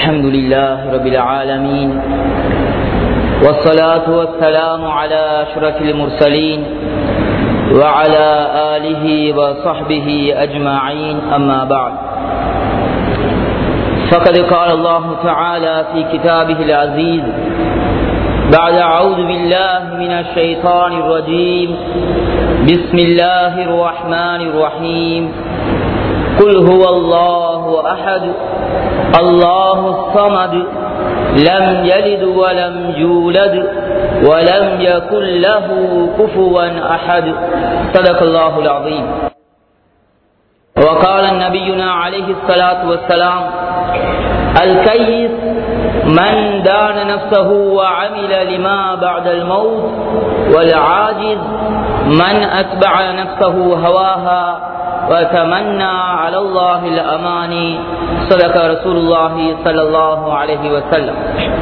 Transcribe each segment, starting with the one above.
الحمد لله رب العالمين والصلاة والسلام على أشرف المرسلين وعلى آله وصحبه أجمعين أما بعد فقد قال الله تعالى في كتابه العزيز بعد أعوذ بالله من الشيطان الرجيم بسم الله الرحمن الرحيم قل هو الله أحد الله الصمد لم يلد ولم يولد ولم يكن له كفوا أحد صدق الله العظيم وقال نبينا عليه الصلاة والسلام الكيس من دان نفسه وعمل لما بعد الموت والعاجز من أتبع نفسه هواها وتمنى على الله الأماني صدق رسول الله صلى الله عليه وسلم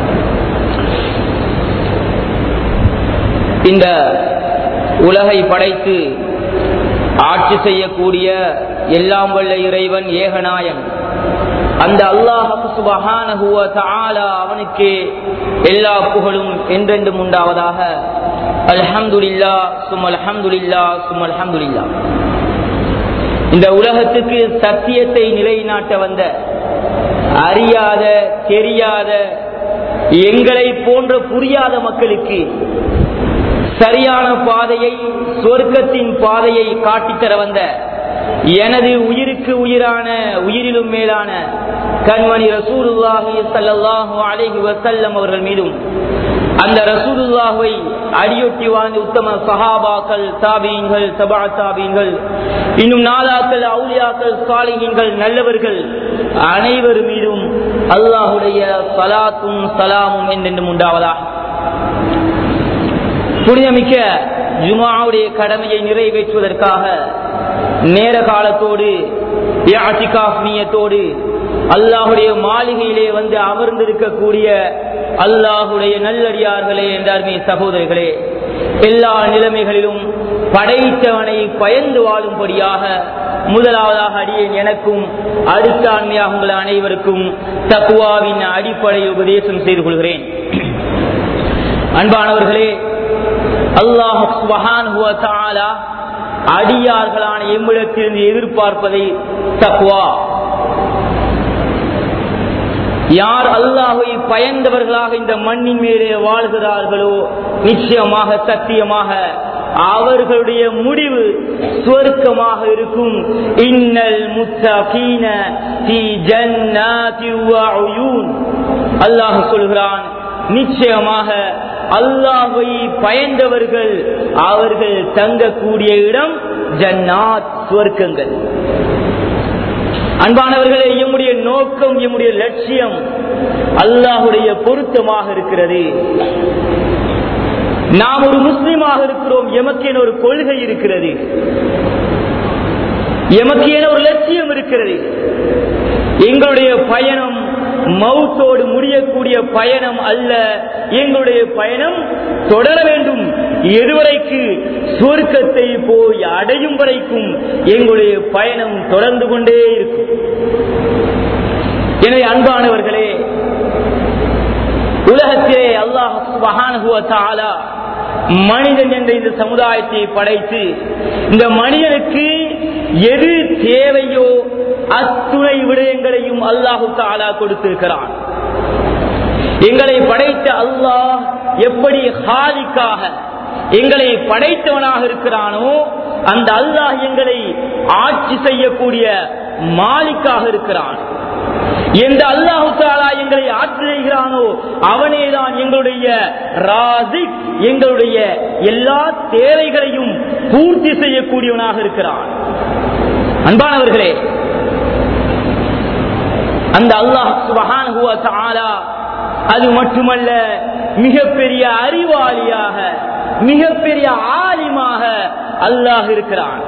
இந்த உலகை படைத்து ஆட்சி செய்யக்கூடிய எல்லாம் வல்ல இறைவன் ஏகநாயன் அந்த அல்லாஹு சுபஹானஹுவ தஆலா அவனுக்கு எல்லா புகழும் என்றென்றும் உண்டாவதாக அல்ஹம்துலில்லா சும் அல்ஹம்துலில்லா சும் அல்ஹம்துலில்லா இந்த உலகத்துக்கு சத்தியத்தை நிலைநாட்ட வந்த அறியாத தெரியாத எங்களை போன்ற புரியாத மக்களுக்கு சரியான பாதையை சொர்க்கத்தின் பாதையை காட்டித்தர வந்த எனது உயிருக்கு உயிரான உயிரிலும் மேலான கண்மணி ரசூலுல்லாஹி சல்லாஹூ அலைஹி வசல்லம் அவர்கள் மீதும் அந்த ரசூலுல்லாஹை அடியொட்டி வாழ்ந்த உத்தம சஹாபாக்கள் தாபீன்கள் சபா தாபீன்கள் இன்னும் நாதாக்கள் அவுலியாக்கள் சாலிகங்கள் நல்லவர்கள் அனைவர் மீதும் அல்லாஹுடைய சலாத்தும் சலாமும் என்றென்றும் உண்டாவதாக புனிதமிக்க ஜுமாவுடைய கடமையை நிறைவேற்றுவதற்காக நேர காலத்தோடு நீயத்தோடு அல்லாஹுடைய மாளிகையிலே வந்து அமர்ந்திருக்கக்கூடிய அல்லாஹுடைய நல்லடியார்களே என்றார்மே சகோதரர்களே எல்லா நிலைமைகளிலும் படைத்தவனை பயந்து வாழும்படியாக முதலாவதாக அடியேன் எனக்கும் அடுத்த ஆண்மையாக உங்கள் அனைவருக்கும் தக்குவாவின் அடிப்படை உபதேசம் செய்து கொள்கிறேன் அன்பானவர்களே அல்லாஹ் அடியார்களான எம்மிடத்திலிருந்து எதிர்பார்ப்பதை தக்குவா யார் அல்லாஹை பயந்தவர்களாக இந்த மண்ணின் மேலே வாழ்கிறார்களோ நிச்சயமாக சத்தியமாக அவர்களுடைய முடிவு சுவர்க்கமாக இருக்கும் இன்னல் முத்தகீன அல்லாஹ் சொல்கிறான் நிச்சயமாக அல்லாஹை பயந்தவர்கள் அவர்கள் தங்கக்கூடிய இடம் ஜன்னாத் சுவர்க்கங்கள் அன்பானவர்களே எம்முடைய நோக்கம் எம்முடைய லட்சியம் அல்லாஹுடைய பொருத்தமாக இருக்கிறது நாம் ஒரு முஸ்லீமாக இருக்கிறோம் எமக்கேன ஒரு கொள்கை இருக்கிறது எமக்கேன ஒரு லட்சியம் இருக்கிறது எங்களுடைய பயணம் மவுத்தோடு முடியக்கூடிய பயணம் அல்ல எங்களுடைய பயணம் தொடர வேண்டும் எதுவரைக்கு சுவர்க்கத்தை போய் அடையும் வரைக்கும் எங்களுடைய பயணம் தொடர்ந்து கொண்டே இருக்கும் எனவே அன்பானவர்களே உலகத்திலே அல்லாஹ் மனிதன் என்ற இந்த சமுதாயத்தை படைத்து இந்த மனிதனுக்கு எது தேவையோ அத்துணை விடயங்களையும் அல்லாஹு தாலா கொடுத்திருக்கிறான் எங்களை படைத்த அல்லாஹ் எப்படி ஹாலிக்காக எங்களை படைத்தவனாக இருக்கிறானோ அந்த அல்லாஹ் எங்களை ஆட்சி செய்யக்கூடிய மாலிக்காக இருக்கிறான் எந்த அல்லாஹு தாலா எங்களை ஆட்சி செய்கிறானோ அவனேதான் எங்களுடைய ராசிக் எங்களுடைய எல்லா தேவைகளையும் பூர்த்தி செய்யக்கூடியவனாக இருக்கிறான் அன்பானவர்களே அந்த அல்லாஹ் சுபஹான அது மட்டுமல்ல மிகப்பெரிய அறிவாளியாக மிகப்பெரிய ஆலிமாக அல்லாஹ் இருக்கிறான்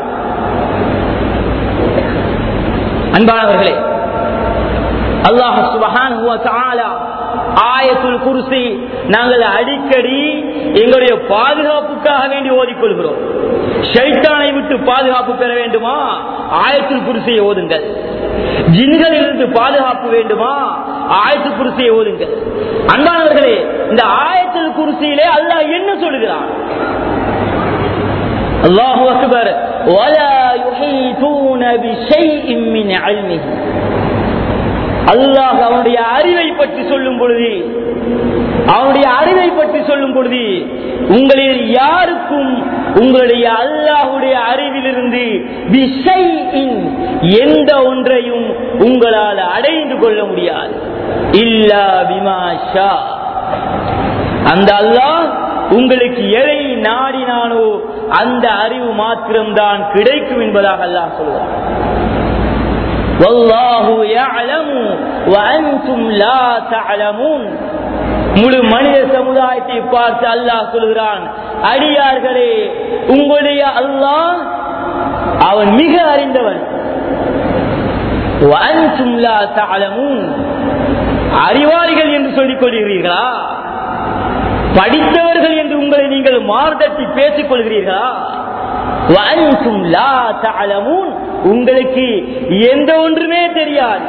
அன்பானவர்களே அல்லாஹ் சுபஹான் ஆயத்துல் குருசி நாங்கள் அடிக்கடி எங்களுடைய பாதுகாப்புக்காக வேண்டி ஓதிக்கொள்கிறோம் ஷைத்தானை விட்டு பாதுகாப்பு பெற வேண்டுமா ஆயத்துல் குருசியை ஓதுங்கள் ஜின்களிலிருந்து பாதுகாப்பு வேண்டுமா ஆயத்து குருசியை ஓதுங்கள் அன்பானவர்களே இந்த ஆயத்தில் குருசியிலே அல்லாஹ் என்ன சொல்லுகிறான் அல்லாஹு அக்பர் ولا يحيطون بشيء من علمه அல்லாஹ் அவனுடைய அறிவை பற்றி சொல்லும் பொழுது அவனுடைய அறிவை பற்றி சொல்லும் பொழுது உங்களில் யாருக்கும் உங்களுடைய அல்லாஹுடைய அறிவிலிருந்து விஷயின் எந்த ஒன்றையும் உங்களால் அடைந்து கொள்ள முடியாது இல்லா விமாஷா அந்த அல்லாஹ் உங்களுக்கு எதை நாடினானோ அந்த அறிவு மாத்திரம்தான் கிடைக்கும் என்பதாக அல்லாஹ் சொல்வார் والله يعلم وأنتم لا تعلمون முழு மனித சமுதாயத்தை பார்த்து அல்லாஹ் சொல்கிறான் அடியார்களே உங்களுடைய அல்லாஹ் அவன் மிக அறிந்தவன் وأنتم لا تعلمون அறிவாளிகள் என்று சொல்லிக் கொள்கிறீர்களா படித்தவர்கள் என்று உங்களை நீங்கள் மார்தட்டி பேசிக் கொள்கிறீர்களா وأنتم لا تعلمون உங்களுக்கு எந்த ஒன்றுமே தெரியாது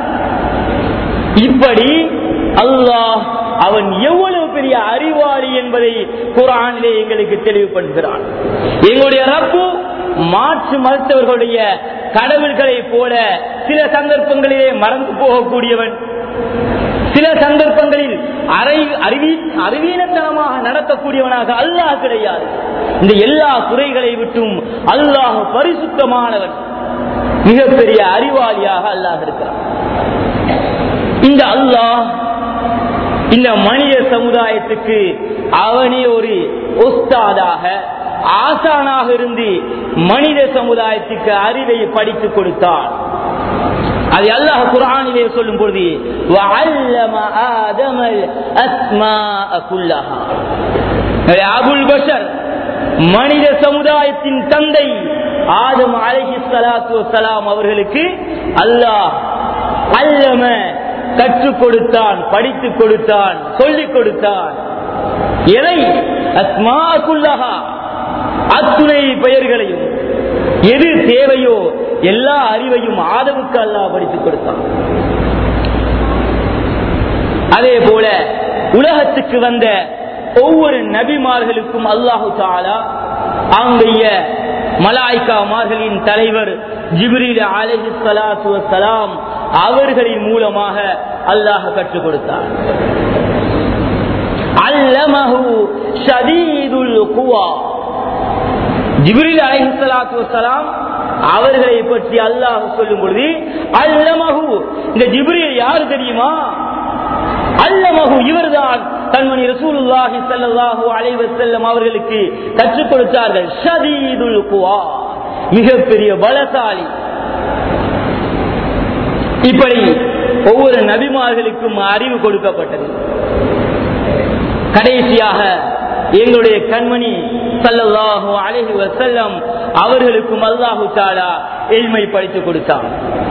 இப்படி அல்லாஹ் அவன் எவ்வளவு பெரிய அறிவாளி என்பதை குரானிலே எங்களுக்கு தெளிவுபடுத்துகிறான் எங்களுடைய ரப்பு மாற்று மருத்துவர்களுடைய கடவுள்களை போல சில சந்தர்ப்பங்களிலே மறந்து போகக்கூடியவன் சில சந்தர்ப்பங்களில் அறை அறிவி அறிவீனத்தனமாக நடத்தக்கூடியவனாக அல்லாஹ் கிடையாது இந்த எல்லா குறைகளை விட்டும் அல்லாஹ் பரிசுத்தமானவன் மிகப்பெரிய அறிவாளியாக அல்லாஹ் இருக்கிறான் இந்த அல்லாஹ் இந்த மனித சமுதாயத்துக்கு அவனே ஒரு ஒஸ்தாதாக ஆசானாக இருந்து மனித சமுதாயத்துக்கு அறிவை படித்துக் கொடுத்தான் அது அல்லாஹ் குரானிலே சொல்லும் பொழுது அபுல் பஷர் மனித சமுதாயத்தின் தந்தை ஆதம் அலஹி சலாத்து வலாம் அவர்களுக்கு அல்லாஹ் அல்லம கற்றுக் கொடுத்தான் படித்துக் கொடுத்தான் சொல்லிக் கொடுத்தான் எதை அஸ்மாக்குல்லஹா அத்துணை பெயர்களையும் எது தேவையோ எல்லா அறிவையும் ஆதவுக்கு அல்லாஹ் படித்துக் கொடுத்தான் அதே போல உலகத்துக்கு வந்த ஒவ்வொரு நபிமார்களுக்கும் அல்லாஹு தாலா அவங்களுடைய மலாய்க்காமார்களின் தலைவர் ஜிப்ரீல் அலஹி சலாத்து வலாம் அவர்களின் மூலமாக அல்லாஹ் கற்றுக் கொடுத்தார் அல்லமஹு ஷதீதுல் குவா ஜிப்ரீல் அலஹி சலாத்து வலாம் அவர்களை பற்றி அல்லாஹ் சொல்லும் பொழுது அல்லமஹு இந்த ஜிப்ரீல் யாரு தெரியுமா அல்லமஹு இவர்தான் தன்மணி ரசூலுல்லாஹி ஸல்லல்லாஹு அலைஹி வஸல்லம் அவர்களுக்கு கற்றுக் கொடுத்தார்கள் ஷதீதுல் குவா மிகப்பெரிய பலசாலி இப்படி ஒவ்வொரு நபிமார்களுக்கும் அறிவு கொடுக்கப்பட்டது கடைசியாக எங்களுடைய கண்மணி சல்லல்லாஹு அலைஹி வஸல்லம் அவர்களுக்கும் அல்லாஹு தாலா எளிமை படித்துக் கொடுத்தான்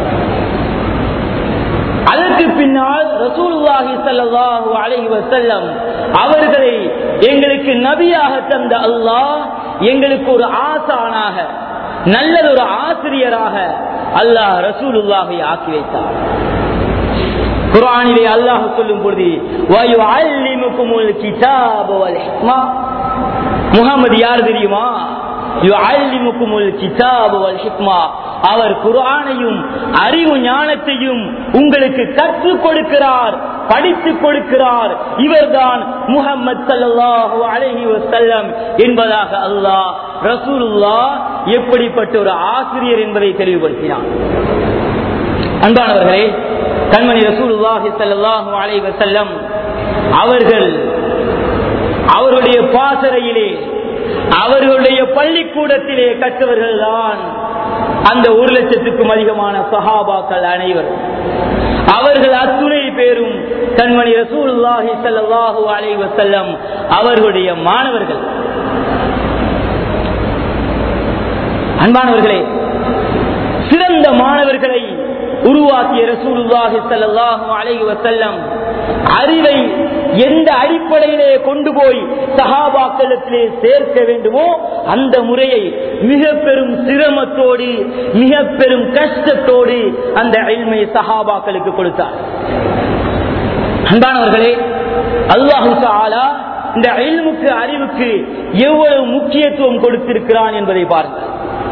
அதற்கு பின்னால் ரசூலுல்லாஹி ஸல்லல்லாஹு அலைஹி வஸல்லம் அவர்களை எங்களுக்கு நபியாக தந்த அல்லாஹ் எங்களுக்கு ஒரு ஆசானாக நல்லதொரு ஆசிரியராக அல்லாஹ் ரசூலுல்லாஹை ஆக்கி வைத்தார் குரானிலே அல்லாஹ் சொல்லும் பொழுது வயுஅல்லிமுகுமுல் கிதாப வல் ஹிக்மா முகமது யார் தெரியுமா யுஅல்லிமுகுமுல் கிதாப வல் ஹிக்மா அவர் குர்ஆனையும் அறிவு ஞானத்தையும் உங்களுக்கு கற்றுக் கொடுக்கிறார் படித்துக் கொடுக்கிறார் இவர்தான் முகமது சல்லல்லாஹு அலைஹி வஸல்லம் என்பதாக அல்லாஹ் ரசூலுல்லாஹ் எப்படிப்பட்ட ஒரு ஆசிரியர் என்பதை தெளிவுபடுத்தினார் அன்பானவர்களே கண்மணி ரசூலுல்லாஹி ஸல்லல்லாஹு அலைஹி வஸல்லம் அவர்கள் அவருடைய பாசறையிலே அவர்களுடைய பள்ளிக்கூடத்திலே கற்றவர்கள் தான் அந்த ஒரு லட்சத்துக்கும் அதிகமான சஹாபாக்கள் அனைவரும் அவர்கள் அத்துணை பேரும் கண்மணி ரசூலுல்லாஹி ஸல்லல்லாஹு அலைஹி வஸல்லம் அவர்களுடைய மாணவர்கள் அன்பானவர்களே சிறந்த மாணவர்களை உருவாக்கிய ரசூலுல்லாஹி ஸல்லல்லாஹு அலைஹி வஸல்லம் அறிவை எந்த அடிப்படையிலே கொண்டு போய் சஹாபாக்களத்திலே சேர்க்க வேண்டுமோ அந்த முறையை மிக பெரும் சிரமத்தோடு மிக பெரும் கஷ்டத்தோடு அந்த அல்மை சஹாபாக்களுக்கு கொடுத்தார் அன்பானவர்களே அல்லாஹு தாலா இந்த அயல்முக்கு அறிவுக்கு எவ்வளவு முக்கியத்துவம் கொடுத்திருக்கிறான் என்பதை பாருங்கள்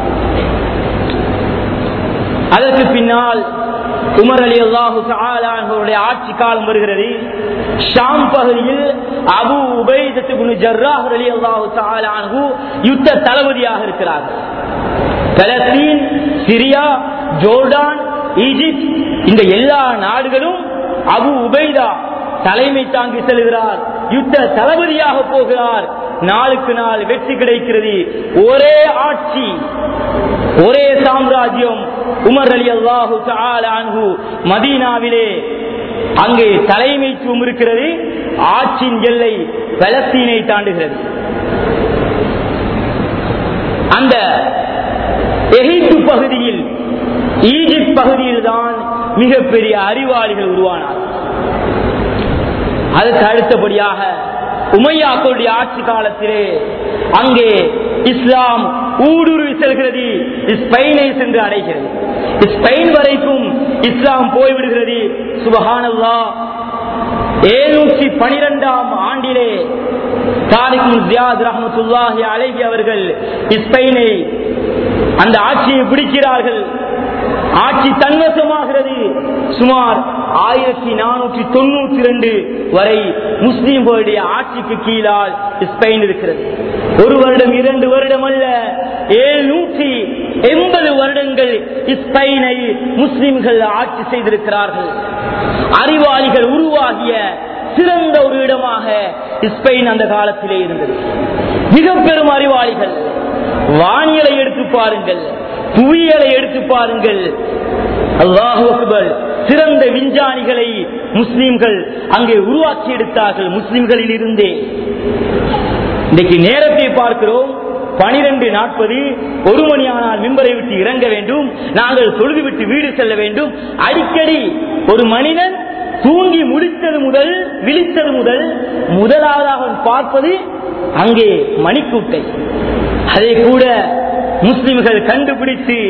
அதற்கு பின்னால் உமர் அலி அல்லாஹு அவருடைய ஆட்சி காலம் வருகிறது ஷாம் பகுதியில் அபு உபைதத்து ஜர்ராஹ் அலி அல்லாஹு யுத்த தளபதியாக இருக்கிறார்கள் பலஸ்தீன் சிரியா ஜோர்டான் ஈஜிப்ட் இந்த எல்லா நாடுகளும் அபு உபைதா தலைமை தாங்கி செல்கிறார் யுத்த தளபதியாக போகிறார் நாளுக்கு நாள் வெற்றி கிடைக்கிறது ஒரே ஆட்சி ஒரே சாம்ராஜ்யம் உமர் அலி அல்லாஹு அன்ஹு மதீனாவிலே அங்கே தலைமைத்துவம் இருக்கிறது ஆட்சியின் எல்லை பலஸ்தீனை தாண்டுகிறது அந்த எகிப்து பகுதியில் ஈஜிப்ட் பகுதியில் தான் மிகப்பெரிய அறிவாளிகள் உருவானார் அதுக்கு அடுத்தபடியாக உமையாக்களுடைய ஆட்சி காலத்திலே அங்கே இஸ்லாம் ஊடுருவி செல்கிறது ஸ்பெயினை சென்று அடைகிறது ஸ்பெயின் வரைக்கும் இஸ்லாம் போய்விடுகிறது சுபஹானல்லா ஏழுநூற்றி பனிரெண்டாம் ஆண்டிலே தாரிக் ஜியாத் ரஹமத்துல்லாஹி அலைகி அவர்கள் ஸ்பெயினை அந்த ஆட்சியை பிடிக்கிறார்கள் ஆட்சி தன்வசமாகிறது சுமார் ஆயிரத்தி நானூற்றி தொண்ணூற்றி ரெண்டு வரை முஸ்லீம்களுடைய ஆட்சிக்கு கீழால் ஸ்பெயின் இருக்கிறது ஒரு வருடம் இரண்டு வருடம் அல்ல ஏழுநூற்றி எண்பது வருடங்கள் ஸ்பெயினை முஸ்லிம்கள் ஆட்சி செய்திருக்கிறார்கள் அறிவாளிகள் உருவாகிய சிறந்த ஒரு இடமாக ஸ்பெயின் அந்த காலத்திலே இருந்தது மிக பெரும் அறிவாளிகள் வானிலை எடுத்து பாருங்கள் புவியலை எடுத்து பாருங்கள் அல்லாஹு அக்பர் சிறந்த விஞ்ஞானிகளை முஸ்லிம்கள் அங்கே உருவாக்கி எடுத்தார்கள் முஸ்லிம்களில் இருந்தே இன்றைக்கு நேரத்தை பார்க்கிறோம் பனிரெண்டு நாற்பது ஒரு மணி ஆனால் மிம்பரை விட்டு இறங்க வேண்டும் நாங்கள் தொழுது விட்டு வீடு செல்ல வேண்டும் அடிக்கடி ஒரு மனிதன் தூங்கி முடித்தது முதல் விழித்தது முதல் முதலாவதாக பார்ப்பது அங்கே மணிக்கூட்டை அதை கூட முஸ்லிம்கள் கண்டுபிடித்து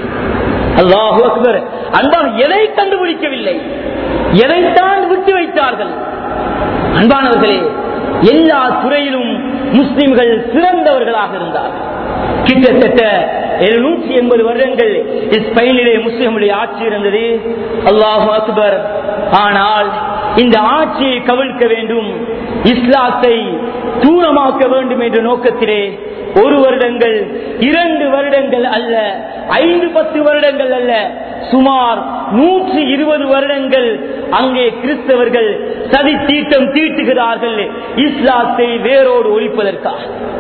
அல்லாஹு அக்பர் அன்பாக எதை கண்டுபிடிக்கவில்லை எதைத்தான் விட்டு வைத்தார்கள் அன்பானவர்களே எல்லா துறையிலும் முஸ்லிம்கள் சிறந்தவர்களாக இருந்தார் கிட்டத்தட்ட எழுநூற்றி எண்பது வருடங்கள் ஸ்பெயினிலே முஸ்லிம்களுடைய ஆட்சி இருந்தது அல்லாஹு அக்பர் ஆனால் இந்த ஆட்சியை கவிழ்க்க வேண்டும் இஸ்லாத்தை தூரமாக்க வேண்டும் என்ற நோக்கத்திலே ஒரு வருடங்கள் இரண்டு வருடங்கள் அல்ல ஐந்து பத்து வருடங்கள் அல்ல சுமார் நூற்றி இருபது வருடங்கள் அங்கே கிறிஸ்தவர்கள் சதி தீட்டம் தீட்டுகிறார்கள் இஸ்லாத்தை வேரோடு ஒழிப்பதற்காக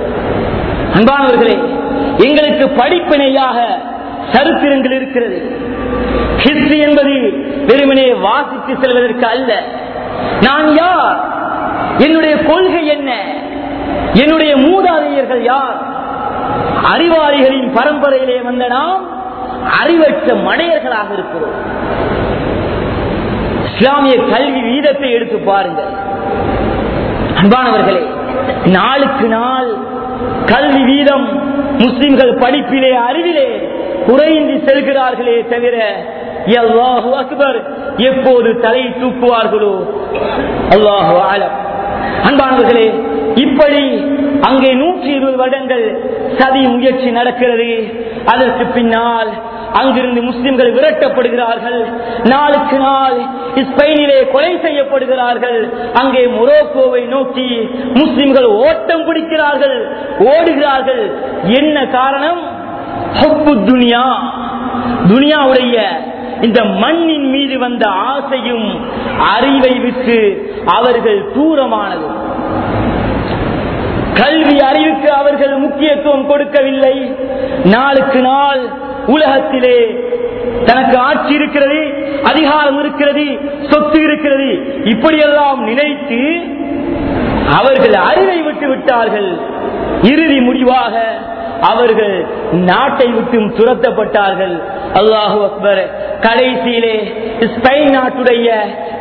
அன்பானவர்களே எங்களுக்கு படிப்பினையாக சரித்திரங்கள் இருக்கிறது ஹிஸ்டரி என்பது வெறுமனே வாசித்து செல்வதற்கு அல்ல நான் யார் என்னுடைய கொள்கை என்ன என்னுடைய மூதாதையர்கள் யார் அறிவாளிகளின் பரம்பரையிலே வந்த நாம் அறிவற்ற மடையர்களாக இருக்கிறோம் இஸ்லாமிய கல்வி வீதத்தை எடுத்து பாருங்கள் அன்பானவர்களே நாளுக்கு நாள் கல்வி வீதம் முஸ்லிம்கள் படிப்பிலே அறிவிலே குறைந்து செல்கிறார்களே தவிர அல்லாஹு அக்பர் எப்போது தலை தூக்குவார்களோ அல்லாஹு ஆலம் அன்பானவர்களே இப்படி அங்கே நூற்றி இருபது வருடங்கள் சதி முயற்சி நடக்கிறது அதற்கு பின்னால் அங்கிருந்து முஸ்லிம்கள் விரட்டப்படுகிறார்கள் நாளுக்கு நாள் ஸ்பெயினிலே கொலை செய்யப்படுகிறார்கள் அங்கே மொரோக்கோவை நோக்கி முஸ்லிம்கள் ஓட்டம் பிடிக்கிறார்கள் ஓடுகிறார்கள் என்ன காரணம் துனியா துனியாவுடைய இந்த மண்ணின் மீது வந்த ஆசையும் அறிவை விட்டு அவர்கள் தூரமானது கல்வி அறிவுக்கு அவர்கள் முக்கியத்துவம் கொடுக்கவில்லை நாளுக்கு நாள் உலகத்திலே தனக்கு ஆட்சி இருக்கிறது அதிகாரம் இருக்கிறது சொத்து இருக்கிறது இப்படியெல்லாம் நினைத்து அவர்கள் அறிவை விட்டு விட்டார்கள் இறுதி முடிவாக அவர்கள் நாட்டை விட்டும் துரத்தப்பட்டார்கள் அல்லாஹு அக்பர் கடைசியிலே ஸ்பெயின் நாட்டுடைய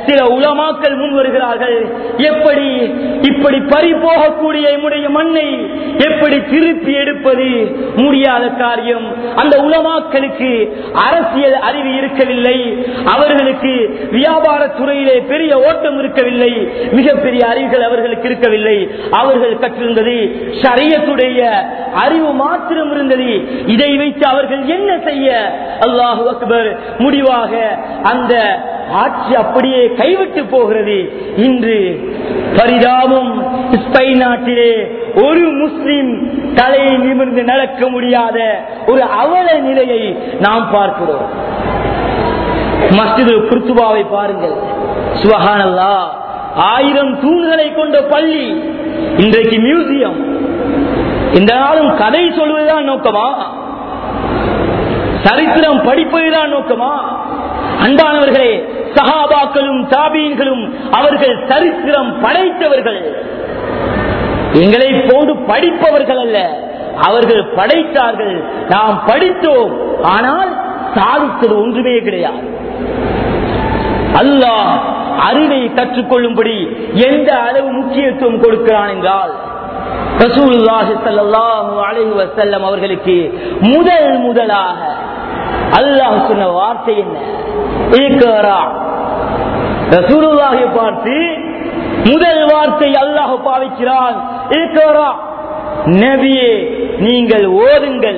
சில உலமாக்கள் முன் வருகிறார்கள் எப்படி இப்படி பறி போகக்கூடிய நம்முடைய மண்ணை எப்படி திருப்பி எடுப்பது முடியாத காரியம் அந்த உலமாக்களுக்கு அரசியல் அறிவு இருக்கவில்லை அவர்களுக்கு வியாபார துறையிலே பெரிய ஓட்டம் இருக்கவில்லை மிகப்பெரிய அறிவுகள் அவர்களுக்கு இருக்கவில்லை அவர்கள் கற்றிருந்தது ஷரியத்துடைய அறிவு மாத்திரம் இருந்தது இதை வைத்து அவர்கள் என்ன செய்ய அல்லாஹு அக்பர் முடிவாக அந்த ஆட்சி அப்படியே கைவிட்டு போகிறது இன்று பரிதாபம் ஸ்பெயின் நாட்டிலே ஒரு முஸ்லிம் தலையை நிமிர்ந்து நடக்க முடியாத ஒரு அவல நிலையை நாம் பார்க்கிறோம் மஸ்ஜிது குர்துபாவை பாருங்கள் சுபஹானல்லா ஆயிரம் தூண்களை கொண்ட பள்ளி இன்றைக்கு மியூசியம் இந்த நாளும் கதை சொல்வதுதான் நோக்கமா சரித்திரம் படிப்பதுதான் நோக்கமா அன்பானவர்களே சகாபாக்களும் தாபீன்களும் அவர்கள் சரித்திரம் படைத்தவர்கள் எங்களை போன்று படிப்பவர்கள் அல்ல அவர்கள் படைத்தார்கள் நாம் படித்தோம் ஆனால் சாதித்தது ஒன்றுமே கிடையாது அல்லாஹ் அறிவை கற்றுக்கொள்ளும்படி எந்த அளவு முக்கியத்துவம் கொடுக்கிறான் என்றால் ரசூலுல்லாஹி ஸல்லல்லாஹு அலைஹி வஸல்லம் அவர்களுக்கு முதல் முதலாக அல்லாஹ் சொன்ன வார்த்தை என்ன இக்ரா ரசூலுல்லாஹை பார்த்து முதல் வார்த்தை அல்லாஹ் பாவிக்கிறான் இக்ரா நபியே நீங்கள் ஓதுங்கள்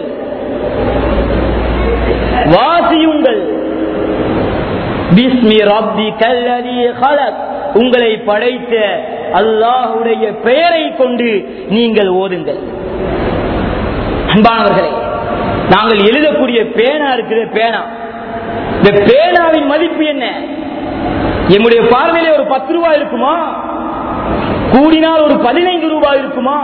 வாசியுங்கள் பிஸ்மி ரப்பி கல்லதி ஹலக் உங்களை படைத்த அல்லாஹுடைய பெயரை கொண்டு நீங்கள் ஓதுங்கள் அன்பானவர்களே நாங்கள் எழுதக்கூடிய பேனா இருக்கிற பேனா இந்த பேனாவின் மதிப்பு என்ன எம்முடைய பார்வையிலே ஒரு பத்து ரூபாய் இருக்குமா கூடினால் ஒரு பதினைந்து ரூபாய் இருக்குமா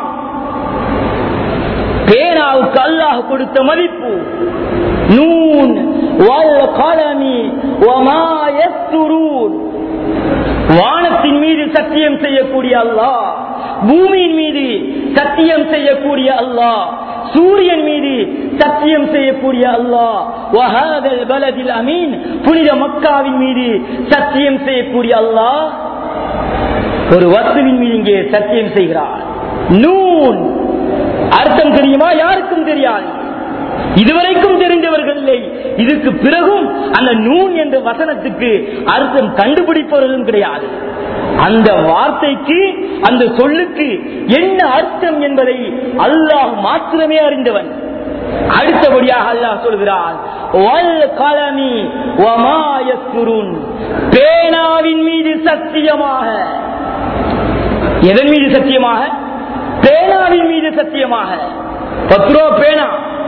பேனாவுக்கு அல்லாஹ் கொடுத்த மதிப்பு நூன் வல் கலமி வமா யஸ்துரூன் வானத்தின் மீது சத்தியம் செய்யக்கூடிய அல்லாஹ் பூமியின் மீது சத்தியம் செய்யக்கூடிய அல்லாஹ் சூரியன் மீது சத்தியம் செய்யக்கூடிய அல்லாஹ் வஹாதல் பலதில் அமீன் புனித மக்காவின் மீது சத்தியம் செய்யக்கூடிய அல்லாஹ் ஒரு வஸ்துவின் மீது இங்கே சத்தியம் செய்கிறார் நூன் அர்த்தம் தெரியுமா யாருக்கும் தெரியாது இதுவரைக்கும் தெரிந்தவர்கள் இல்லை இதுக்கு பிறகும் அந்த நூன் என்ற வசனத்துக்கு அர்த்தம் கண்டுபிடிப்பவர்களும் கிடையாது அந்த வார்த்தைக்கு அந்த சொல்லுக்கு என்ன அர்த்தம் என்பதை அல்லாஹ் மாத்திரமே அறிந்தவன் அடுத்தபடியாக அல்லாஹ் சொல்கிறான் "வல் கலமி வமா யஸ்குருன்." பேனாவின் மீது சத்தியமாக எதன் மீது சத்தியமாக பேனாவின் மீது சத்தியமாக பத்து ரூபா பேனா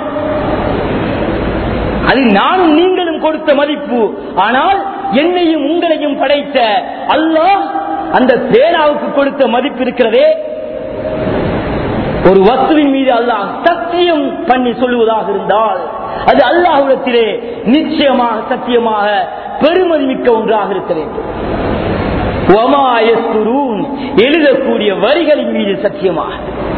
அது நானும் நீங்களும் கொடுத்த மதிப்பு ஆனால் என்னையும் உங்களையும் படைத்த அல்லாஹ் அந்த பேனாவுக்கு கொடுத்த மதிப்பு இருக்கிறதே ஒரு வஸ்துவின் மீது அல்லாஹ் சத்தியம் பண்ணி சொல்லுவதாக இருந்தால் அது அல்லாஹுடத்திலே நிச்சயமாக சத்தியமாக பெருமதி மிக்க ஒன்றாக இருக்க வேண்டும் வமா யஸ்குரூன், எழுதக்கூடிய வரிகளின் மீது சத்தியமாக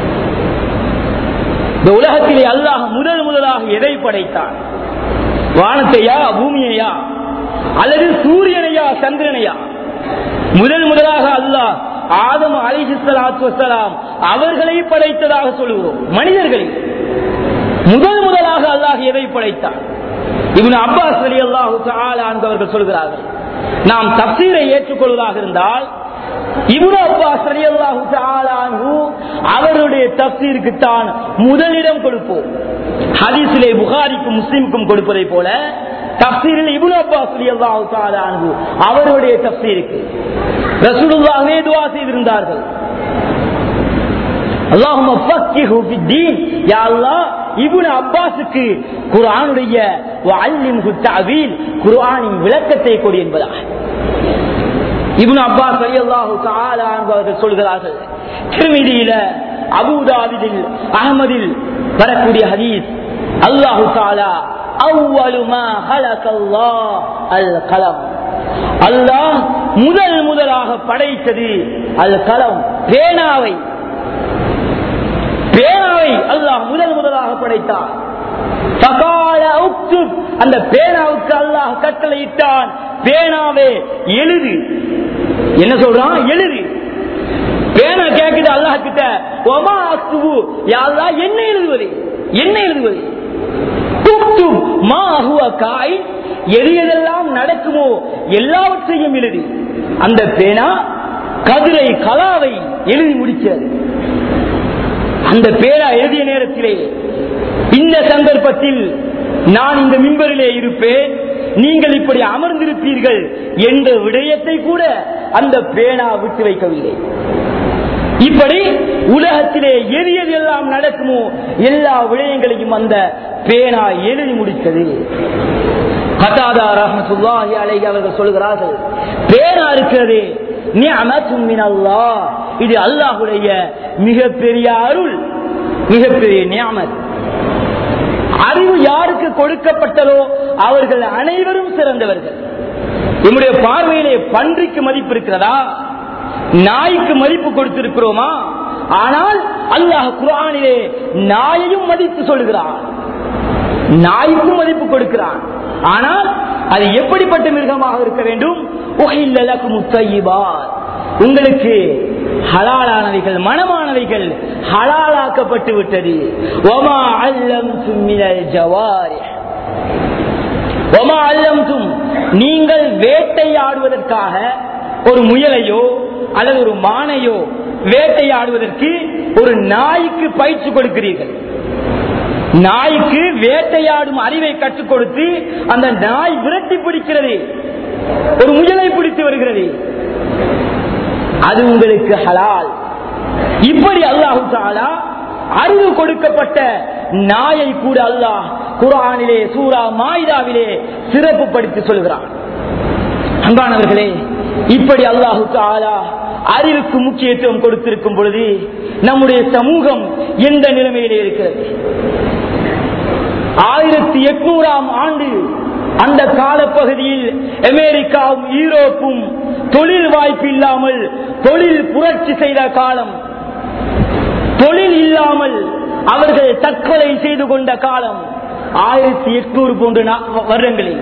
இந்த உலகத்திலே அல்லாஹ் முதல் முதலாக எதை படைத்தான் வானத்தையா பூமியையா அல்லது சூரியனையா சந்திரனையா முதல் முதலாக அல்லாஹ் ஆதம் அலிஹிஸ்லாத்து வசலாம் அவர்களை படைத்ததாக சொல்லுகிறோம் மனிதர்களை முதல் முதலாக அல்லாஹ் எதை படைத்தான் இவன் அப்பாஸ் அலி அல்லாஹு அவர்கள் சொல்கிறார்கள் நாம் தப்சீரை ஏற்றுக்கொள்வதாக இருந்தால் இவனு அப்பாஸ் அலி அல்லாஹு அவருடைய தப்சீருக்கு தான் முதலிடம் கொடுப்போம் ஹதீஸிலே புகாரிக்கும் முஸ்லிமுக்கும் கொடுப்பதை போல தப்சீரில் இபுன் அப்பாஸ் அலி அல்லாஹு அவருடைய தப்சீருக்கு ரசூலுல்லாஹே துவா செய்திருந்தார்கள் அல்லாஹும்ம ஃபக்கிஹு ஃபித்தீன் யா அல்லாஹ் இப்னு அப்பாஸுக்கு குர்ஆனுடைய வஅல்லிம்ஹு தஅவீல் குர்ஆனின் விளக்கத்தை கொடு என்பதாக இப்னு அப்பாஸ் ரலியல்லாஹு தஆலா அன்ஹு அவர்கள் சொல்கிறார்கள் திருமிதியில அபூதாபிதில் அஹ்மதில் வரக்கூடிய ஹதீஸ் அல்லாஹு தஆலா அவ்வளு மா ஹலகல்லாஹ் அல் கலம் அல்லாஹ் முதல் முதலாக படைத்தது அல் கலம் பேனாவை பேனாவை அல்லாஹ் முதல் முதலாக படைத்தார் ஃபகால உக்துப். அந்த பேனாவுக்கு அல்லாஹ் கட்டளையிட்டான் பேனாவே எழுது என்ன சொல்றான் எழுது பேனா கேக்குது அல்லாஹ் கிட்ட ஒமா அக்துபு யா அல்லாஹ் என்ன எழுதுவது என்ன எழுதுவது உக்துப் மா ஹுவ காய் எது எதெல்லாம் நடக்குமோ எல்லாவற்றையும் எழுதி அந்த பேனா கதிரை கலாவை எழுதி முடிக்கிறது அந்த பேரா எழுதிய நேரத்திலே இந்த சந்தர்ப்பத்தில் நான் இந்த மின்பரிலே இருப்பேன் நீங்கள் இப்படி அமர்ந்திருப்பீர்கள் என்ற விடயத்தை கூட அந்த பேனா விட்டு வைக்கவில்லை இப்படி உலகத்திலே எது எது எல்லாம் நடக்குமோ எல்லா விடயங்களையும் அந்த பேனா எழுதி முடித்தது கதாதா ரஹமத்துல்லாஹி அலைஹி அவர்கள் சொல்கிறார்கள் பேனா இருக்கிறது நிஅமத்தும் மினல்லாஹ் இது அல்லாஹ்வுடைய மிகப்பெரிய அருள் மிகப்பெரிய நியமத் அறிவு யாருக்கு கொடுக்கப்பட்டதோ அவர்கள் அனைவரும் சிறந்தவர்கள் நம்முடைய பார்வையிலே பன்றிக்கு மதிப்பு இருக்கிறதா நாய்க்கு மதிப்பு கொடுத்திருக்கிறோமா ஆனால் அல்லாஹ் குரானிலே நாயையும் மதித்து சொல்கிறான் நாய்க்கும் மதிப்பு கொடுக்கிறான் ஆனால் அது எப்படிப்பட்ட மிருகமாக இருக்க வேண்டும் உஹில்லலக்கும் முத்தையிபார் உங்களுக்கு ஹலாலானவைகள் மனமானவைகள் ஹலாலாக்கப்பட்டு விட்டது ஒமா அல்லம் சும்மினல் ஜவாரி ஒமா அல்லம் நீங்கள் வேட்டையாடுவதற்காக ஒரு முயலையோ அல்லது ஒரு மானையோ வேட்டையாடுவதற்கு ஒரு நாய்க்கு பயிற்சி கொடுக்கிறீர்கள் நாய்க்கு வேட்டையாடும் அறிவை கற்றுக் கொடுத்து அந்த நாய் விரட்டி பிடிக்கிறது ஒரு முயலை பிடித்து வருகிறது அது உங்களுக்கு ஹலால் இப்படி அல்லாஹு தாலா அறிவு கொடுக்கப்பட்ட நாயை கூட அல்லாஹ் குரானிலே சூரா மாயுதாவிலே சிறப்பு படுத்தி சொல்கிறான் அன்பானவர்களே இப்படி அல்லாஹு தாலா அறிவுக்கு முக்கியத்துவம் கொடுத்திருக்கும் பொழுது நம்முடைய சமூகம் எந்த நிலைமையிலே இருக்கிறது ஆயிரத்தி எட்நூறாம் ஆண்டு அந்த காலப்பகுதியில் அமெரிக்காவும் யூரோப்பும் தொழில் வாய்ப்பு இல்லாமல் தொழில் புரட்சி செய்த காலம் தொழில் இல்லாமல் அவர்கள் தற்கொலை செய்து கொண்ட காலம் ஆயிரத்தி எட்நூறு போன்ற நா- வருடங்களில்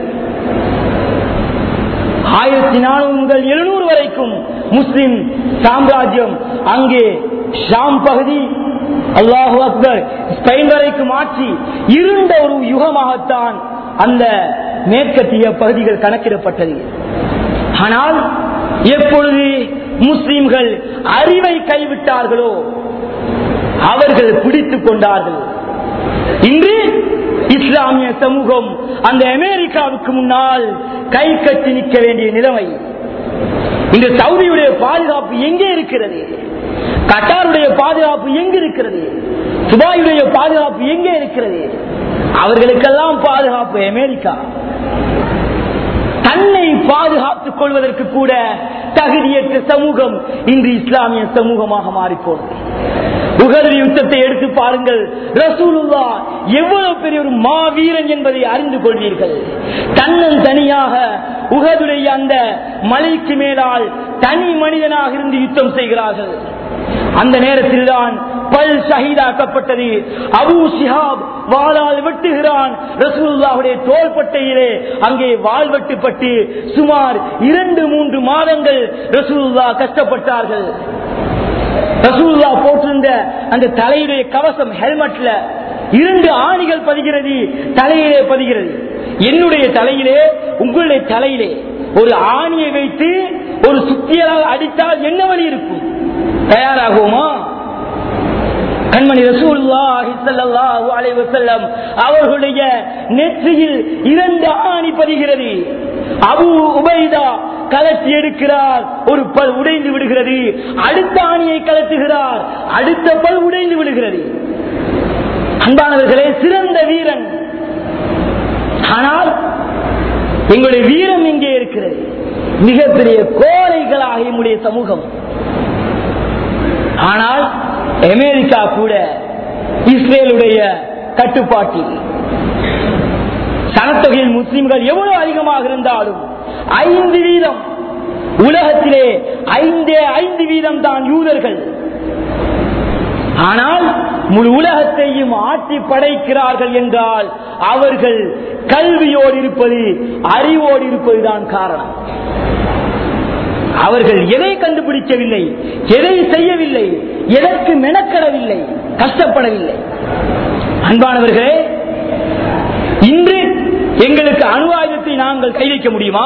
ஆயிரத்தி நானூறு முதல் எழுநூறு வரைக்கும் முஸ்லிம் சாம்ராஜ்யம் அங்கே ஷாம் பகுதி அல்லாஹு அக்பர் ஸ்பெயின் வரைக்கும் ஆட்சி இருண்ட ஒரு யுகமாகத்தான் அந்த மேற்கத்திய பகுதிகள் கணக்கிடப்பட்டது ஆனால் எப்பொழுது முஸ்லிம்கள் அறிவை கைவிட்டார்களோ அவர்கள் பிடித்துக் கொண்டார்கள் இன்று இஸ்லாமிய சமூகம் அந்த அமெரிக்காவுக்கு முன்னால் கை கட்டி நிற்க வேண்டிய நிலைமை இந்த சவுதியுடைய பாதுகாப்பு எங்கே இருக்கிறது கட்டாருடைய பாதுகாப்பு எங்க இருக்கிறது துபாயுடைய பாதுகாப்பு எங்கே இருக்கிறது அவர்களுக்கெல்லாம் பாதுகாப்பு அமெரிக்கா தன்னை பாதுகாத்துக் கொள்வதற்கு கூட தகுதியற்ற சமூகம் இன்று இஸ்லாமிய சமூகமாக மாறிப்போனது உகது யுத்தத்தை எடுத்து பாருங்கள் ரசூலுல்லா எவ்வளவு பெரிய ஒரு மாவீரன் என்பதை அறிந்து கொள்வீர்கள் தன்னன் தனியாக உகதுடைய அந்த மலைக்கு மேலால் தனி மனிதனாக இருந்து யுத்தம் செய்கிறார்கள் அந்த நேரத்தில் தான் பல் ஷஹீதாக்கப்பட்டது அபு ஷிஹாப் வாளால் வெட்டுகிறான் ரசூலுல்லாவுடைய தோள்பட்டையிலே அங்கே வாள் வெட்டுப்பட்டு சுமார் இரண்டு மூன்று மாதங்கள் ரசூலுல்லா கஷ்டப்பட்டார்கள் ரசூல்லா போட்டிருந்த அந்த தலையுடைய கவசம் ஹெல்மெட்ல இரண்டு ஆணிகள் பதிகிறது தலையிலே பதிகிறது என்னுடைய தலையிலே உங்களுடைய தலையிலே ஒரு ஆணியை வைத்து ஒரு சுத்தியலால் அடித்தால் என்ன வழி இருக்கும் தயாராகுமா கண்மணி ரசூலுல்லாஹி ஸல்லல்லாஹு அலைஹி வஸல்லம் அவர்களுடைய நெற்றியில் இரண்டு ஆணி பதிகிறது அபு உபைதா கலட்டி எடுக்கிறார் ஒரு பல் உடைந்து விடுகிறது அடுத்த ஆணியை கலட்டுகிறார் அடுத்த பல் உடைந்து விடுகிறது அன்பானவர்களே சிறந்த வீரன் ஆனால் எங்களுடைய வீரம் எங்கே இருக்கிறது மிகப்பெரிய கோழைகளாக எம்முடைய சமூகம் ஆனால் அமெரிக்கா கூட இஸ்ரேலுடைய கட்டுப்பாட்டில் சனத்தொகையில் முஸ்லிம்கள் எவ்வளவு அதிகமாக இருந்தாலும் ஐந்து வீதம் உலகத்திலே ஐந்தே ஐந்து வீதம் தான் யூதர்கள் ஆனால் முழு உலகத்தையும் ஆட்டி படைக்கிறார்கள் என்றால் அவர்கள் கல்வியோடு இருப்பது அறிவோடு இருப்பதுதான் காரணம் அவர்கள் எதை கண்டுபிடிக்கவில்லை எதை செய்யவில்லை எதற்கு மெனக்கடவில்லை கஷ்டப்படவில்லை அன்பானவர்களே இன்று எங்களுக்கு அணு ஆயுதத்தை நாங்கள் கை வைக்க முடியுமா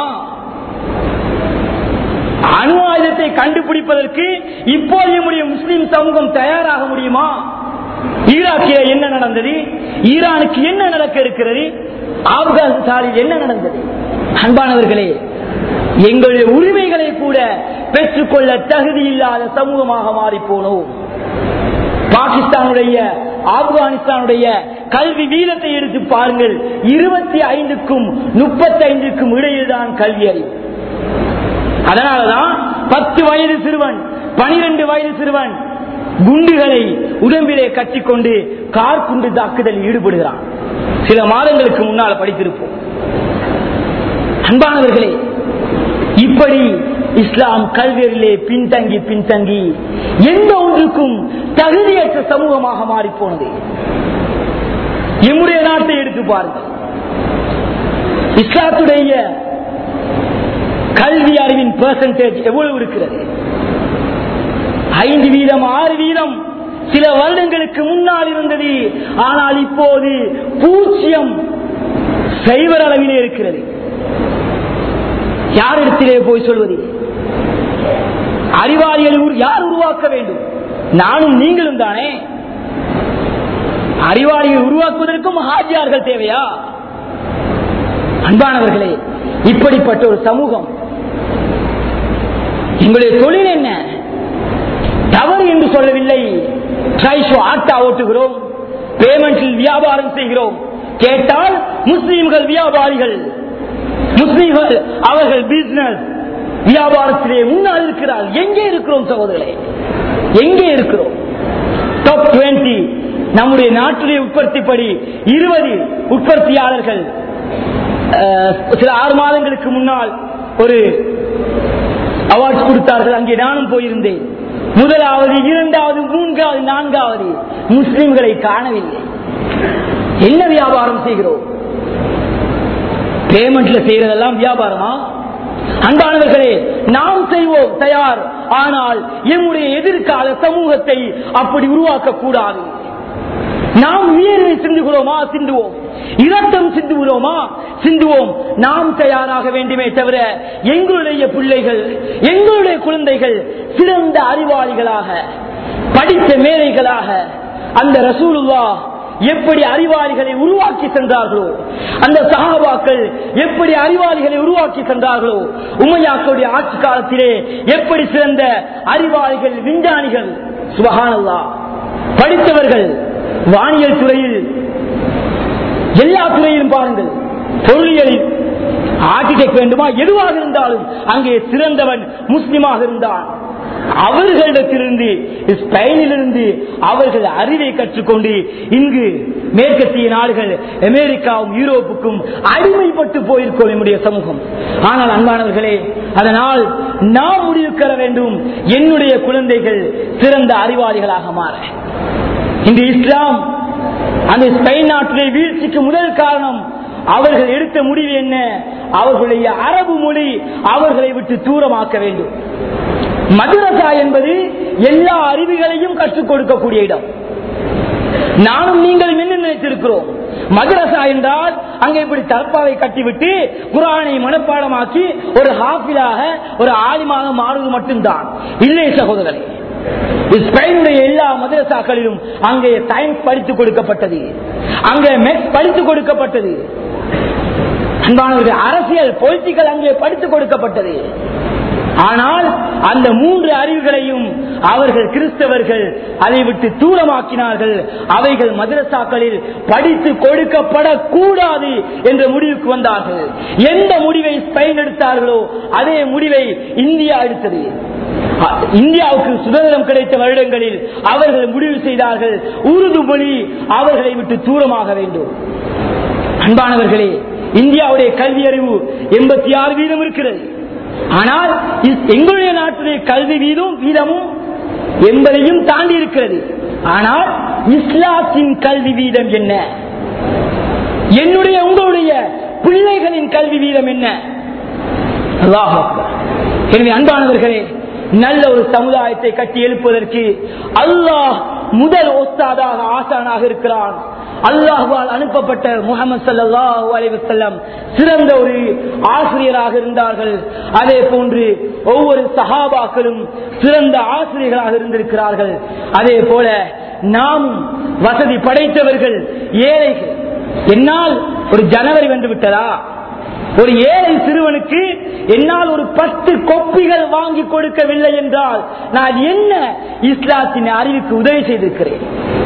அணு ஆயுதத்தை கண்டுபிடிப்பதற்கு இப்போது நம்முடைய முஸ்லிம் சமூகம் தயாராக முடியுமா ஈராக்கில என்ன நடந்தது ஈரானுக்கு என்ன நடக்க இருக்கிறது ஆப்கானிஸ்தானில் என்ன நடந்தது அன்பானவர்களே எங்களுடைய உரிமைகளை கூட பெற்றுக்கொள்ள தகுதி இல்லாத சமூகமாக மாறி போனோம் பாகிஸ்தானுடைய ஆப்கானிஸ்தானுடைய கல்வி வீதத்தை எடுத்து பாருங்கள் இருபத்தி ஐந்துக்கும் முப்பத்தி ஐந்துக்கும் இடையில் தான் கல்வி அறிவு அதனாலதான் பத்து வயது சிறுவன் பனிரெண்டு வயது சிறுவன் குண்டுகளை உடம்பிலே கட்டிக்கொண்டு கார் குண்டு தாக்குதலில் ஈடுபடுகிறான் சில மாதங்களுக்கு முன்னால் படித்திருப்போம் அன்பானவர்களே இப்படி இஸ்லாம் கல்வியரிலே பின்தங்கி பின்தங்கி எந்த ஒன்றுக்கும் தகுதியற்ற சமூகமாக மாறி போனது எம்முடைய நாட்டை எடுத்து பாருங்கள் இஸ்லாத்துடைய கல்வி அறிவின் பெர்சன்டேஜ் எவ்வளவு இருக்கிறது ஐந்து வீதம் ஆறு வீதம் சில வருடங்களுக்கு முன்னால் இருந்தது ஆனால் இப்போது பூஜ்ஜியம் சைவர் அளவிலே இருக்கிறது யாரிடத்திலே போய் சொல்வது அறிவாளிகளை உரு- யார் உருவாக்க வேண்டும் நானும் நீங்களும் தானே அறிவாளியை உருவாக்குவதற்கும் ஹாஜியார்கள் தேவையா அன்பானவர்களே இப்படிப்பட்ட ஒரு சமூகம் எங்களுடைய தொழில் என்ன தவறு என்று சொல்லவில்லை ட்ரைஷோ ஆட்டா ஓட்டுகிறோம் பேமெண்டில் வியாபாரம் செய்கிறோம் கேட்டால் முஸ்லீம்கள் வியாபாரிகள் முஸ்லீம்கள் அவர்கள் பிசினஸ் வியாபாரத்திலே முன்னால் இருக்கிறார் எங்கே இருக்கிறோம் சகோதரர்களே எங்கே இருக்கிறோம் டாப் 20 நம்முடைய நாட்டிலே உற்பத்திப்படி இருபது உற்பத்தியாளர்கள் அஹ், சில ஆறு மாதங்களுக்கு முன்னால் ஒரு அவார்ட்ஸ் கொடுத்தார்கள் அங்கே நானும் போயிருந்தேன் முதலாவது இரண்டாவது மூன்றாவது நான்காவது முஸ்லிம்களை காணவில்லை என்ன வியாபாரம் செய்கிறோம் பேமெண்ட்ல செய்யறதெல்லாம் வியாபாரமா அன்பானவர்களே நாம் செய்வோம் தயார் ஆனால் எம்முடைய எதிர்கால சமூகத்தை அப்படி உருவாக்க கூடாது நாம் உயர்வை சிந்துகிறோமா சிந்துவோம் இரத்தம் சிந்துகிறோமா சிந்துவோம் நாம் தயாராக வேண்டுமே தவிர எங்களுடைய பிள்ளைகள் எங்களுடைய குழந்தைகள் சிறந்த அறிவாளிகளாக படித்த மேலைகளாக அந்த ரசூலுல்லா எப்படி அறிவாளிகளை உருவாக்கி சென்றார்களோ அந்த சகாபாக்கள் எப்படி அறிவாளிகளை உருவாக்கி சென்றார்களோ உமையாக்களுடைய ஆட்சி காலத்திலே எப்படி சிறந்த அறிவாளிகள் விஞ்ஞானிகள் சுபகானல்லா படித்தவர்கள் வானியல் துறையில் எல்லா துறையிலும் பாருங்கள் பொருளியலில் ஆர்கிடெக்ட் வேண்டுமா எதுவாக இருந்தாலும் அங்கே சிறந்தவன் முஸ்லிமாக இருந்தான் அவர்களிடத்திலிருந்து ஸ்பெயினிலிருந்து அவர்கள் அறிவை கற்றுக்கொண்டு இங்கு மேற்கத்திய நாடுகள் அமெரிக்காவும் யூரோப்புக்கும் அடிமைப்பட்டு போயிருக்கோம் நம்முடைய சமூகம் ஆனால் அன்பானவர்களே அதனால் நாம் முடிவு பெற வேண்டும் என்னுடைய குழந்தைகள் சிறந்த அறிவாளிகளாக மாற இந்த இஸ்லாம் அந்த ஸ்பெயின் நாட்டிலே வீழ்ச்சிக்கு முதல் காரணம் அவர்கள் எடுத்த முடிவு என்ன அவர்களுடைய அரபு மொழி அவர்களை விட்டு தூரமாக்க வேண்டும் மதுரசா என்பது எல்லா அறிவுகளையும் கற்றுக் கொடுக்கக்கூடிய இடம் நானும் நீங்களும் என்ன நினைத்திருக்கிறோம் மதரசா என்றால் அங்கே இப்படி தற்பாவை கட்டிவிட்டு குரானை மனப்பாடமாக்கி ஒரு ஹாஃபிலாக ஒரு ஆலிமாக மாறுவது மட்டும்தான் இல்லை சகோதரர்களே ஸ்பெயினுடைய எல்லா மதரசாக்களிலும் அங்கே சயின்ஸ் படித்துக் கொடுக்கப்பட்டது அங்கே மெக்ஸ் படித்துக் கொடுக்கப்பட்டது அன்பானவர்கள் அரசியல் பொலிட்டிக்கல் அங்கே படித்துக் கொடுக்கப்பட்டது ஆனால் அந்த மூன்று அறிவுகளையும் அவர்கள் கிறிஸ்தவர்கள் அதை விட்டு தூரமாக்கினார்கள் அவைகள் மதரசாக்களில் படித்து கொடுக்கப்படக்கூடாது என்ற முடிவுக்கு வந்தார்கள் எந்த முடிவை ஸ்பெயின் எடுத்தார்களோ அதே முடிவை இந்தியா எடுத்தது இந்தியாவுக்கு சுதந்திரம் கிடைத்த வருடங்களில் அவர்கள் முடிவு செய்தார்கள் உருது மொழி அவர்களை விட்டு தூரமாக வேண்டும் அன்பானவர்களே இந்தியாவுடைய கல்வி அறிவு எண்பத்தி ஆறு வீதம் இருக்கிறது ஆனால் எங்களுடைய நாட்டுடைய கல்வி வீதம் வீதமும் எண்பதையும் தாண்டி இருக்கிறது ஆனால் இஸ்லாத்தின் கல்வி வீதம் என்ன என்னுடைய உங்களுடைய பிள்ளைகளின் கல்வி வீதம் என்ன அல்லாஹ் அக்பர். எனவே அன்பானவர்களே நல்ல ஒரு சமுதாயத்தை கட்டி எழுப்புவதற்கு அல்லாஹ் முதல் ஒஸ்தாதாக ஆசானாக இருக்கிறான் அல்லாஹ்வால் அனுப்பப்பட்ட முகமது ஸல்லல்லாஹு அலைஹி வஸல்லம் சிறந்த ஒரு ஆசிரியராக இருந்தார்கள் அதே போன்று ஒவ்வொரு சஹாபாக்களும் சிறந்த ஆசிரியர்களாக இருந்திருக்கிறார்கள் அதே போல நாம் வசதி படைத்தவர்கள் ஏழைகள் என்னால் ஒரு ஜனவரி வந்து விட்டதா ஒரு ஏழை சிறுவனுக்கு என்னால் ஒரு பத்து கொப்பிகள் வாங்கி கொடுக்கவில்லை என்றால் நான் என்ன இஸ்லாத்தின் அறிவுக்கு உதவி செய்திருக்கிறேன்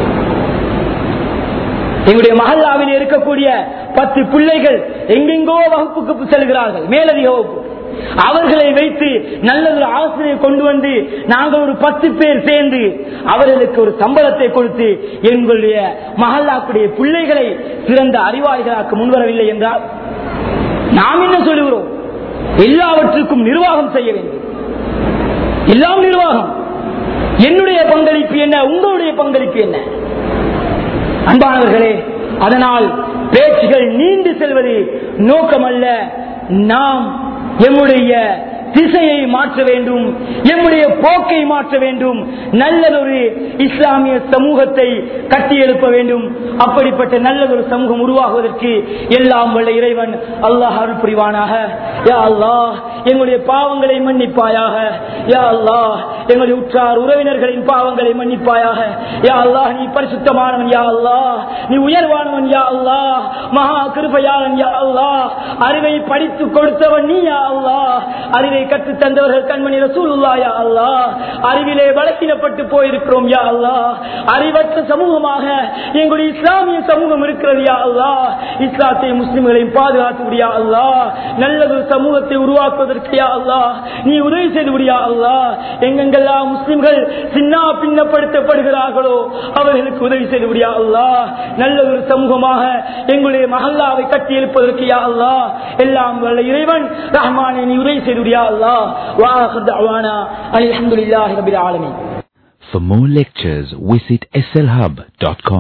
எங்களுடைய மஹல்லாவில் இருக்கக்கூடிய பத்து பிள்ளைகள் எங்கெங்கோ வகுப்புக்கு செல்கிறார்கள் மேலதிக வகுப்பு அவர்களை வைத்து நல்லதொரு ஆசிரியர் கொண்டு வந்து நாங்கள் ஒரு பத்து பேர் சேர்ந்து அவர்களுக்கு ஒரு சம்பளத்தை கொடுத்து எங்களுடைய மஹல்லாக்குடைய பிள்ளைகளை சிறந்த அறிவாளிகளாக்க முன்வரவில்லை என்றால் நாம் என்ன சொல்லுகிறோம் எல்லாவற்றுக்கும் நிர்வாகம் செய்ய வேண்டும் எல்லாம் நிர்வாகம் என்னுடைய பங்களிப்பு என்ன உங்களுடைய பங்களிப்பு என்ன அன்பானவர்களே அதனால் பேச்சுகள் நீண்டு செல்வது நோக்கமல்ல நாம் எம்முடைய திசையை மாற்ற வேண்டும் எம்முடைய போக்கை மாற்ற வேண்டும் நல்லதொரு இஸ்லாமிய சமூகத்தை கட்டி எழுப்ப வேண்டும் அப்படிப்பட்ட நல்லதொரு சமூகம் உருவாகுவதற்கு எல்லாம் வல்ல இறைவன் அல்லாஹ் அருள் புரிவானாக யா அல்லாஹ் எங்களுடைய பாவங்களை மன்னிப்பாயாக யா அல்லாஹ் எங்களுடைய உற்றார் உறவினர்களின் பாவங்களை மன்னிப்பாயாக யா அல்லாஹ் நீ பரிசுத்தமானவன் யா அல்லாஹ் நீ உயர்வானவன் யா அல்லாஹ் மகா கிருபையாளன் யா அல்லாஹ் அறிவை படித்து கொடுத்தவன் நீ யா அல்லாஹ் அறிவை கற்று தந்தவர்கள் கண்மணி ரசூலுல்லா யா அல்லாஹ் அறிவிலே பலக்கீனப்பட்டு போயிருக்கிறோம் யா அல்லாஹ் அறிவற்ற சமூகமாக எங்களுடைய இஸ்லாமிய சமூகம் இருக்கிறது யா அல்லாஹ் இஸ்லாத்தை முஸ்லிம்களையும் பாதுகாத்து விடியா அல்லாஹ் நல்லது சமூகத்தை உருவாக்குவதற்கு யா அல்லாஹ் நீ உதவி செய்து விடியா அல்லாஹ் எங்கெங்கெல்லாம் முஸ்லிம்கள் சின்ன பின்னப்படுத்தப்படுகிறார்களோ அவர்களுக்கு உதவி செய்து விடியா அல்லாஹ் நல்ல ஒரு சமூகமாக எங்களுடைய மஹல்லாவை கட்டி எழுப்பதற்கு யா அல்லாஹ் எல்லாம் வல்ல இறைவன் ரஹ்மானை நீ உதவி செய்து விடியா அல்லாஹ் வாஹர் தஅவானா அல்ஹம்துலில்லாஹி ரப்பில் ஆலமீன் For more lectures, visit slhub.com.